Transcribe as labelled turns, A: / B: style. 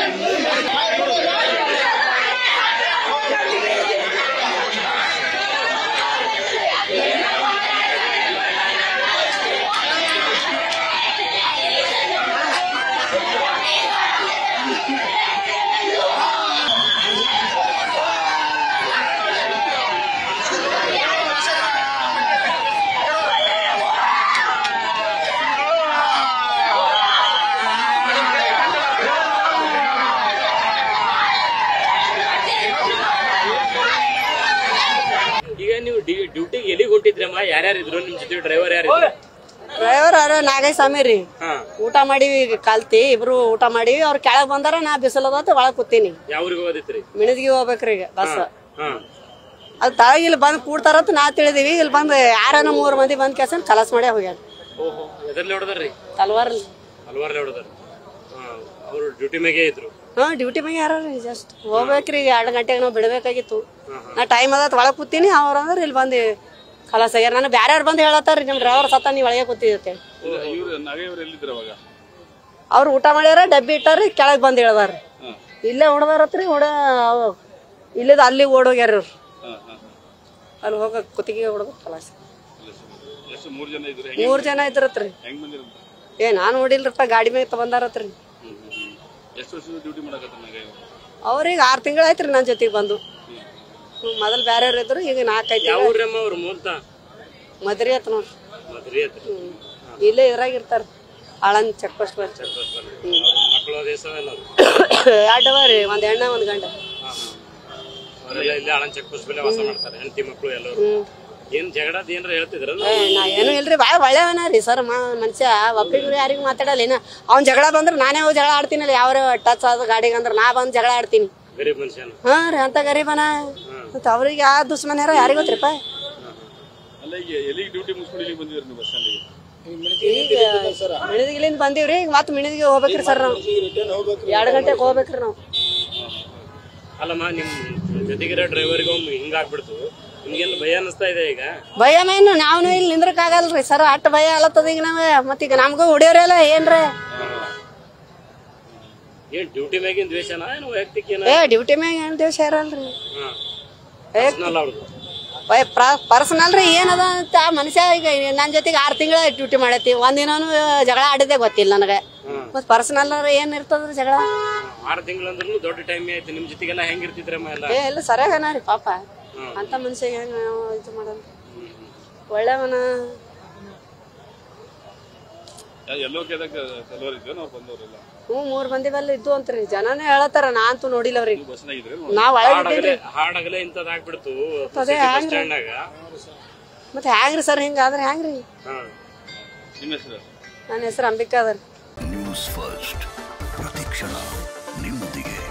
A: ಈಗ ನೀವು ಡ್ಯೂಟಿಗೆ ಎಲ್ಲಿಗೆ ಹೊಂಟಿದ್ರಮ್ಮ ಯಾರ್ಯಾರು ಇದ್ರು ನಿಮ್ ಜೊತೆ ಡ್ರೈವರ್ ಯಾರು ಇದ್ರು
B: ಡ್ರೈವರ್ ಅವ್ರ ನಾಗೈ ಸ್ವಾಮಿ ರೀ
A: ಹಾ
B: ಊಟ ಮಾಡಿವಿ ಈಗ ಕಲ್ತಿ ಇಬ್ರು ಊಟ ಮಾಡಿವಿ ಅವ್ರ ಕೆಳಗ್ ಬಂದಾರ ನಾ ಬಿಸಿಲದತ್ತ ಒಳಗ್ ಕೂತೀನಿ
A: ಯಾವ ಊರಿಗೆ ಹೋದಿತ್ರಿ
B: ಮಿಣದ್ಗಿ ಹೋಗ್ಬೇಕ್ರಿ ಈಗ ಬಸ್
A: ಹಾ
B: ಅದ್ ತಳಗ್ ಇಲ್ಲಿ ಬಂದ್ ಕೂಡ್ತಾರಂತ ನಾ ತಿಳಿದಿವಿ ಇಲ್ಲಿ ಬಂದ್ ಯಾರನ ಮೂರ್ ಮಂದಿ ಬಂದ್ ಕೆಸನ್ ಕಲಸ್ ಮಾಡೇ ಹೋಗ್ಯಾರ
A: ಓಹೋ ಎದ್ರಲ್ಲಿ ಹೊಡೆದ್ರಿ
B: ತಲ್ವಾರ್
A: ಹಲವಾರು ಹೊಡೆದಾರ ಹಾ ಅವ್ರು ಡ್ಯೂಟಿ ಮೇಗೆ ಇದ್ರು
B: ಹಾ ಡ್ಯೂಟಿ ಮ್ಯಾಗ ಯಾರ ರೀ ಜಸ್ಟ್ ಹೋಗ್ಬೇಕ್ರಿ ಈಗ ಎರಡು ಗಂಟೆಗೆ ನಾವು ಬಿಡ್ಬೇಕಾಗಿತ್ತು ನಾ ಟೈಮ್ ಅದ ಒಳಗ್ ಕೂತೀನಿ ಅವ್ರ ಅಂದ್ರೆ ಇಲ್ಲಿ ಬಂದು ಕಲಸ್ ಆಗ್ಯಾರ ನಾನು ಬ್ಯಾರೆ ಬಂದ್ ಹೇಳತ್ತಾರ್ರಿ ನಿಮ್ ಡ್ರೈವರ್ ಸತ್ತ ನೀವು ಒಳಗೆ ಕೂತಿದ್ದೆ
C: ಇವ್ರು ನಾಗೇವ್ರು ಎಲ್ಲಿದ್ರು ಅವಾಗ
B: ಅವ್ರು ಊಟ ಮಾಡ್ಯಾರ ಡಬ್ಬಿ ಇಟ್ಟಾರ ಕೆಳಗ್ ಬಂದ್ ಹೇಳ್ದಾರ ಇಲ್ಲೇ ಹೊಡೆದಾರತ್ರಿ ಹೊಡ ಇಲ್ಲದ ಅಲ್ಲಿ ಓಡೋಗ್ಯಾರ ಇವ್ರು
C: ಹಾ ಹಾ
B: ಅಲ್ಲಿ ಹೋಗ ಕುತ್ತಿಗೆ ಹೊಡೆದು ಕಲಾಸ
C: ಎಷ್ಟು ಮೂರ್ ಜನ ಇದ್ರು ಹೆಂಗ್
B: ಮೂರ್ ಜನ ಇದ್ರತ್ರಿ
C: ಹೆಂಗ್ ಬಂದಿರಂತ
B: ಏ ನಾನು ನೋಡಿಲ್ರಪ್ಪ ಗಾಡಿ ಮೇಲೆ ತಗೊಂಡಾರತ್ರಿ
C: ಎಷ್ಟು ವರ್ಷದ ಡ್ಯೂಟಿ ಮಾಡಕತ್ತ ನಾಗೇವ್
B: ಅವ್ರಿಗೆ ಆರ್ ತಿಂಗಳ ಆಯ್ತ್ರಿ ನನ್ನ ಜೊತೆಗೆ ಬಂದು ಹ್ಮ್, ಮೊದಲ್ ಬ್ಯಾರೆಯವ್ರು ಇದ್ರು ಈಗ ನಾಲ್ಕೈದು
A: ಯಾವ
B: ತಿಂಗಳ
A: ಊರಮ್ಮ ಅವ್ರು ಮೂಲತಃ
B: ಮದ್ರಿ ಆತ್ ನೋಡ್ರಿ
A: ಮದ್ರಿ ಹತ್ರ
B: ಹ್ಮ್. ಇಲ್ಲೇ ಇದ್ರಾಗ ಇರ್ತಾರ ಆಳಂದ್ ಚೆಕ್ ಪೋಸ್ಟ್ ಬರ್
A: ಅವ್ರ ಮಕ್ಕಳು ದೇಶವೆಲ್ಲ
B: ಎರಡು ರೀ ಒಂದ್ ಹೆಣ್ಣ ಒಂದ್ ಗಂಡ
A: ಅವರೆಲ್ಲ ಇಲ್ಲೇ ಆಳನ್ ಚೆಕ್ ಪೋಸ್ಟ್ ಮೇಲೆ ವಾಸ ಮಾಡ್ತಾರೆ ಹೆಂಡತಿ ಮಕ್ಕಳು ಎಲ್ಲರೂ
B: ಹ್ಮ್
A: ಏನ್ ಜಗಳದ ಏನ್ರ ಹೇಳ್ತಿದ್ರ
B: ಏ, ನಾ ಏನು ಇಲ್ರಿ ಭಾಳ ಒಳ್ಳೆಯವನ ರೀ ಸರ್ ಮನುಷ್ಯ ಒಬ್ರಿಗೂ ಯಾರಿಗೂ ಮಾತಾಡಲ್ಲ ಏನ ಅವ್ನ್ ಜಗಳ ಬಂದ್ರೆ ನಾನೇ ಹೋಗಿ ಜಗಳ ಆಡ್ತೀನಲ್ಲ ಯಾವ ಟಚ್ ಆದ ಗಾಡಿಗೆ ಅಂದ್ರೆ ನಾ ಬಂದ್ ಜಗಳ ಆಡ್ತೀನಿ
A: ಗರೀಬ್ ಮನುಷ್ಯನ
B: ಹಾ ರೀ ಅಂತ ಗರೀಬನ ಮತ್ತೆ ಅವ್ರಿಗೆ ಯಾವ ದುಶ್ಮನ್ ಯಾರೋ ಯಾರಿಗೂ ಗೊತ್ತಿರಪ್ಪ
C: ಅಲ್ಲ ಈಗ ಎಲ್ಲಿಗೆ ಡ್ಯೂಟಿ ಮುಗಿಸ್ಕೊಂಡು ಇಲ್ಲಿಗೆ ಬಂದಿದ್ರು ನೀವು ಬಸ್ ಸ್ಟ್ಯಾಂಡಿಗೆ
B: ಈಗ ಮಿಣದಿಗಿಲಿಂದ ಬಂದೀವ್ರಿ ಈಗ ಮತ್ತೆ ಮಿಣದಿಗೆ ಹೋಗ್ಬೇಕ್ರಿ ಸರ್ ನಾವು ಎರಡು ಗಂಟೆಗೆ ಹೋಗ್ಬೇಕ್ರಿ ನಾವು
A: ಅಲ್ಲಮ್ಮ ನಿಮ್ ಜೊತೆಗಿರೋ ಡ್ರೈವರ್ಗೆ ಒಮ್ಮೆ ಹಿಂಗಾಗ್ಬಿಡ್ತು ನಿಮ್ಗೆಲ್ಲ ಭಯ ಅನಿಸ್ತಾ ಇದೆ ಈಗ
B: ಭಯ ಮೇನು ನಾವು ಇಲ್ಲಿ ನಿಂದ್ರಕ್ಕಾಗಲ್ರಿ ಸರ್ ಅಷ್ಟು ಭಯ ಅಲ್ಲತ್ತದ ಈಗ ನಾವ್ ಮತ್ತೀಗ ನಮಗೂ ಹೊಡಿಯೋರೆಲ್ಲ ಏನ್ರಿ
A: ಏನ್ ಡ್ಯೂಟಿ ಮ್ಯಾಗಿನ ದ್ವೇಷನ ಏನು ವೈಯಕ್ತಿಕ ಏನ
B: ಏ ಡ್ಯೂಟಿ ಮ್ಯಾಗ ಏನ್ ದಿವಸ ಇರಲ್ರಿ
A: ಹಾ
B: ಏ
A: ಪರ್ಸನಲ್ ಅವ್ರದ್ದು
B: ಪರ್ಸನಲ್ ರೀ ಏನದ ಅಂತ ಮನುಷ್ಯ ಈಗ ನನ್ನ ಜೊತೆಗೆ ಆರು ತಿಂಗಳ ಡ್ಯೂಟಿ ಮಾಡೈತಿ ಒಂದಿನೂ ಜಗಳ ಆಡಿದೆ ಗೊತ್ತಿಲ್ಲ ನನಗೆ ಮತ್ ಪರ್ಸನಲ್ ಏನ್ ಇರ್ತದ್ರಿ ಜಗಳ
A: ಆರು ತಿಂಗಳಂದ್ರೂ ದೊಡ್ಡ ಟೈಮ್ ಆಯ್ತು ನಿಮ್ ಜೊತೆಗೆಲ್ಲ ಹೆಂಗಿರ್ತಿದ್ರಮ್ಮ ಎಲ್ಲ
B: ಏ ಎಲ್ಲ ಸರಿಯಾಗನ ರೀ ಪಾಪ ಅಂತ ಮನುಷ್ಯ ಹೆಂಗ ನಾವು ಇದು ಮಾಡಲ್ಲ ಒಳ್ಳೆವನ
C: ಎಲ್ಲೋ ಕೇದಾಗ ಕೆಲವರು ಇದ್ರು ನಾವು ಬಂದವರೆಲ್ಲ
B: ಹ್ಞೂ ಮೂರ್ ಮಂದಿ ಬಲ್ಲಿ ಇದ್ದು ಅಂತ್ರಿ ಜನನೇ ಹೇಳತ್ತಾರ ನಾ ಅಂತೂ ನೋಡಿಲ್ಲ ಅವ್ರಿಗೆ
C: ಬಸ್ ಇದ್ರೆ
B: ನಾವ್ ಒಳಗಿದ್ದೀನ್ರಿ
A: ಹಾಡಗಲೇ ಇಂಥದ್ದು ಆಗ್ಬಿಡ್ತು
B: ಅದೇ
A: ಬಸ್ ಸ್ಟ್ಯಾಂಡ್ನಾಗ
B: ಮತ್ತೆ ಹ್ಯಾಂಗ್ರಿ ಸರ್ ಹಿಂಗಾದ್ರೆ ಹ್ಯಾಂಗ್ರಿ
A: ಹಾ
C: ನಿಮ್ಮ ಹೆಸರು
B: ನನ್ನ ಹೆಸರು ಅಂಬಿಕಾ ಅದ
D: ನ್ಯೂಸ್ ಫಸ್ಟ್ ಪ್ರತಿಕ್ಷಣ ನಿಮ್ಮೊಂದಿಗೆ